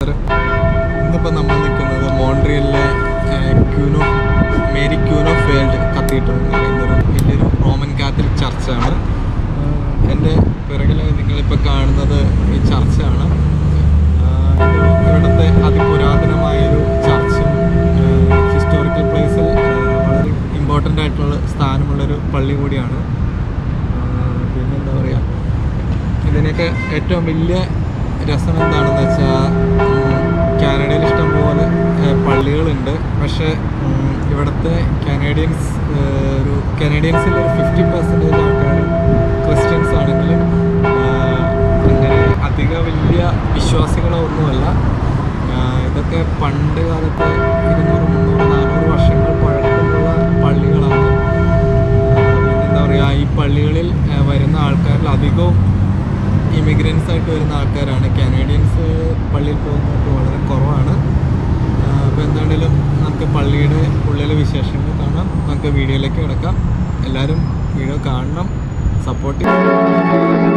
യാത്ര ഇന്നിപ്പോൾ നമ്മൾ നിൽക്കുന്നത് മോൺട്രിയലിലെ queen of Mary queen of world cathedral എന്ന് പറയുന്നൊരു വലിയൊരു റോമൻ കാത്തലിക് ചർച്ചാണ് എൻ്റെ പിറകിൽ നിങ്ങളിപ്പോൾ കാണുന്നത് ഈ ചർച്ചാണ് ആഹ് ഇത് ഇവിടുത്തെ അതിപുരാതനമായൊരു ചർച്ചും ഹിസ്റ്റോറിക്കൽ പ്ലേസിൽ വളരെ ഇമ്പോർട്ടൻ്റ് ആയിട്ടുള്ള സ്ഥാനമുള്ളൊരു പള്ളി കൂടിയാണ് ആഹ് പിന്നെന്താ പറയുക ഇതിനൊക്കെ ഏറ്റവും വലിയ രസം എന്താണെന്ന് വെച്ചാൽ കാനഡയിൽ ഇഷ്ടംപോലെ ഏഹ്, പള്ളികളുണ്ട് പക്ഷേ ഉം, ഇവിടുത്തെ കാനേഡിയൻസ് ഏഹ്, ഒരു കാനേഡിയൻസിൽ ഒരു ഫിഫ്റ്റി പെർസെൻറ്റേജ് ആൾക്കാരും ക്രിസ്ത്യൻസ് ആണെങ്കിലും ആഹ്, അങ്ങനെ അധിക വലിയ വിശ്വാസികളോ ഒന്നുമല്ല ആഹ്, ഇതൊക്കെ പണ്ട് കാലത്തെ ഇരുന്നൂറ് മുന്നൂറ് നാനൂറ് വർഷങ്ങൾ പഴക്കമുള്ള പള്ളികളാണ് പിന്നെന്താ പറയുക ഈ പള്ളികളിൽ ആ, വരുന്ന ആൾക്കാരിൽ അധികവും ഇമിഗ്രൻസ് ആയിട്ട് വരുന്ന ആൾക്കാരാണ് കാനേഡിയൻസ് പള്ളിയിൽ പോകുന്നത് വളരെ കുറവാണ് അപ്പോൾ എന്താണെങ്കിലും നമുക്ക് പള്ളിയുടെ ഉള്ളിലെ വിശേഷങ്ങൾ കാണാം നമുക്ക് വീഡിയോയിലേക്ക് കിടക്കാം എല്ലാവരും വീഡിയോ കാണണം സപ്പോർട്ട് ചെയ്യും